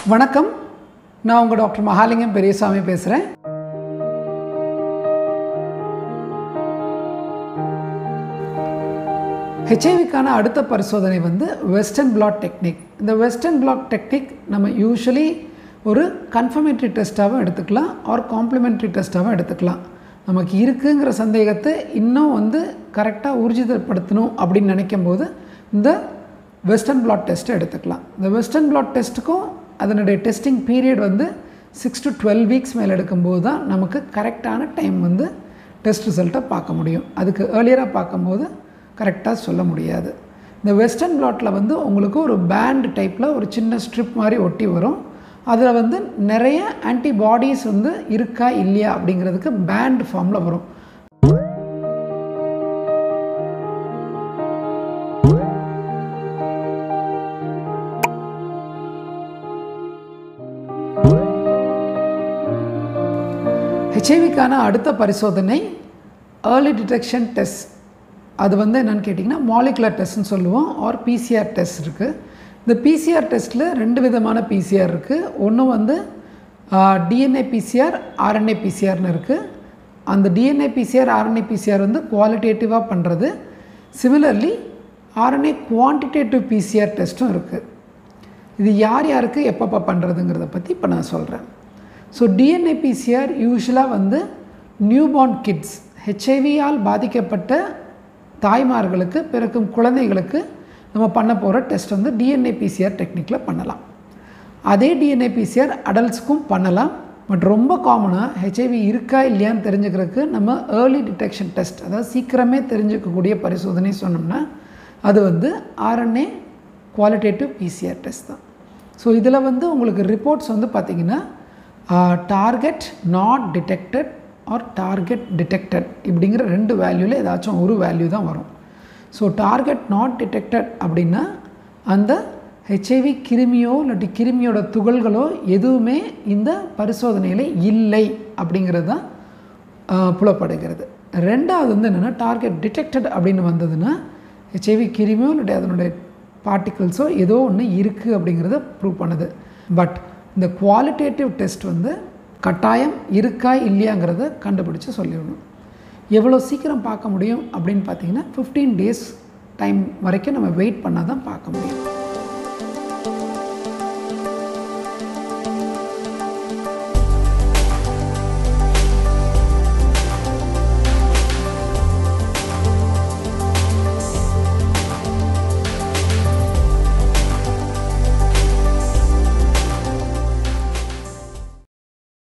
வணக்கம் நான் உங்கள் டாக்டர் மகாலிங்கம் பெரியசாமி பேசுகிறேன் ஹெச்ஐவிக்கான அடுத்த பரிசோதனை வந்து வெஸ்டர்ன் பிளாட் டெக்னிக் இந்த வெஸ்டர்ன் பிளாட் டெக்னிக் நம்ம யூஸ்வலி ஒரு கன்ஃபர்மேட்டரி டெஸ்ட்டாகவும் எடுத்துக்கலாம் ஆர் காம்ப்ளிமெண்ட்ரி டெஸ்ட்டாகவும் எடுத்துக்கலாம் நமக்கு இருக்குங்கிற சந்தேகத்தை இன்னும் வந்து கரெக்டாக ஊர்ஜிதப்படுத்தணும் அப்படின்னு நினைக்கும் போது இந்த வெஸ்டர்ன் பிளாட் டெஸ்ட்டை எடுத்துக்கலாம் இந்த வெஸ்டர்ன் பிளாட் டெஸ்ட்டுக்கும் அதனுடைய டெஸ்டிங் பீரியட் வந்து சிக்ஸ் டு டுவெல் வீக்ஸ் மேலே எடுக்கும்போது தான் நமக்கு கரெக்டான டைம் வந்து டெஸ்ட் ரிசல்ட்டை பார்க்க முடியும் அதுக்கு ஏர்லியராக பார்க்கும்போது கரெக்டாக சொல்ல முடியாது இந்த வெஸ்டர்ன் பிளாட்டில் வந்து உங்களுக்கு ஒரு பேண்ட் டைப்பில் ஒரு சின்ன ஸ்ட்ரிப் மாதிரி ஒட்டி வரும் அதில் வந்து நிறைய ஆன்டிபாடிஸ் வந்து இருக்கா இல்லையா அப்படிங்கிறதுக்கு பேண்ட் ஃபார்மில் வரும் ஹெச்ஐவிக்கான அடுத்த பரிசோதனை ஏர்லி டிடெக்ஷன் டெஸ்ட் அது வந்து என்னென்னு கேட்டிங்கன்னா மாலிகுலர் டெஸ்ட்னு சொல்லுவோம் ஆர் பிசிஆர் டெஸ்ட் இருக்குது இந்த பிசிஆர் டெஸ்ட்டில் ரெண்டு விதமான பிசிஆர் இருக்குது ஒன்று வந்து டிஎன்ஏ பிசிஆர் ஆர்என்ஏ பிசிஆர்னு இருக்குது அந்த டிஎன்ஏ பிசிஆர் ஆர்என்ஏ பிசிஆர் வந்து குவாலிட்டேட்டிவாக பண்ணுறது சிமிலர்லி ஆர்என்ஏ குவான்டிடேட்டிவ் பிசிஆர் டெஸ்ட்டும் இருக்குது இது யார் யாருக்கு எப்பப்போ பண்ணுறதுங்கிறத பற்றி இப்போ நான் சொல்கிறேன் ஸோ டிஎன்ஏ பிசிஆர் யூஸ்வலாக வந்து நியூபார்ன் கிட்ஸ் ஹெச்ஐவியால் பாதிக்கப்பட்ட தாய்மார்களுக்கு பிறக்கும் குழந்தைகளுக்கு நம்ம பண்ண போகிற டெஸ்ட் வந்து டிஎன்ஏ பிசிஆர் டெக்னிக்கில் பண்ணலாம் அதே டிஎன்ஏ பிசிஆர் அடல்ட்ஸ்க்கும் பண்ணலாம் பட் ரொம்ப காமனாக ஹெச்ஐவி இருக்கா இல்லையான்னு தெரிஞ்சுக்கிறதுக்கு நம்ம ஏர்லி டிடெக்ஷன் டெஸ்ட் அதாவது சீக்கிரமே தெரிஞ்சுக்கக்கூடிய பரிசோதனை சொன்னோம்னா அது வந்து ஆர்என்ஏ குவாலிட்டேட்டிவ் பிசிஆர் டெஸ்ட் தான் ஸோ இதில் வந்து உங்களுக்கு ரிப்போர்ட்ஸ் வந்து பார்த்திங்கன்னா target not detected or target detected இப்படிங்கிற ரெண்டு வேல்யூவில் ஏதாச்சும் ஒரு வேல்யூ தான் வரும் ஸோ டார்கெட் நாட் டிடெக்டட் அப்படின்னா அந்த ஹெச்ஐவி கிருமியோ இல்லாட்டி கிருமியோட துகள்களோ எதுவுமே இந்த பரிசோதனையில் இல்லை அப்படிங்கிறது தான் புலப்படுகிறது ரெண்டாவது வந்து என்னென்னா டார்கெட் டிடெக்டட் அப்படின்னு வந்ததுன்னா ஹெச்ஐவி கிருமியோ இல்லாட்டி அதனுடைய பார்ட்டிகிள்ஸோ ஏதோ ஒன்று இருக்குது அப்படிங்கிறத ப்ரூவ் பண்ணுது பட் இந்த குவாலிட்டேட்டிவ் டெஸ்ட் வந்து கட்டாயம் இருக்கா இல்லையாங்கிறத கண்டுபிடிச்சி சொல்லிடணும் எவ்வளோ சீக்கிரம் பார்க்க முடியும் அப்படின்னு பார்த்தீங்கன்னா ஃபிஃப்டீன் டேஸ் டைம் வரைக்கும் நம்ம வெயிட் பண்ணால் தான் பார்க்க முடியும்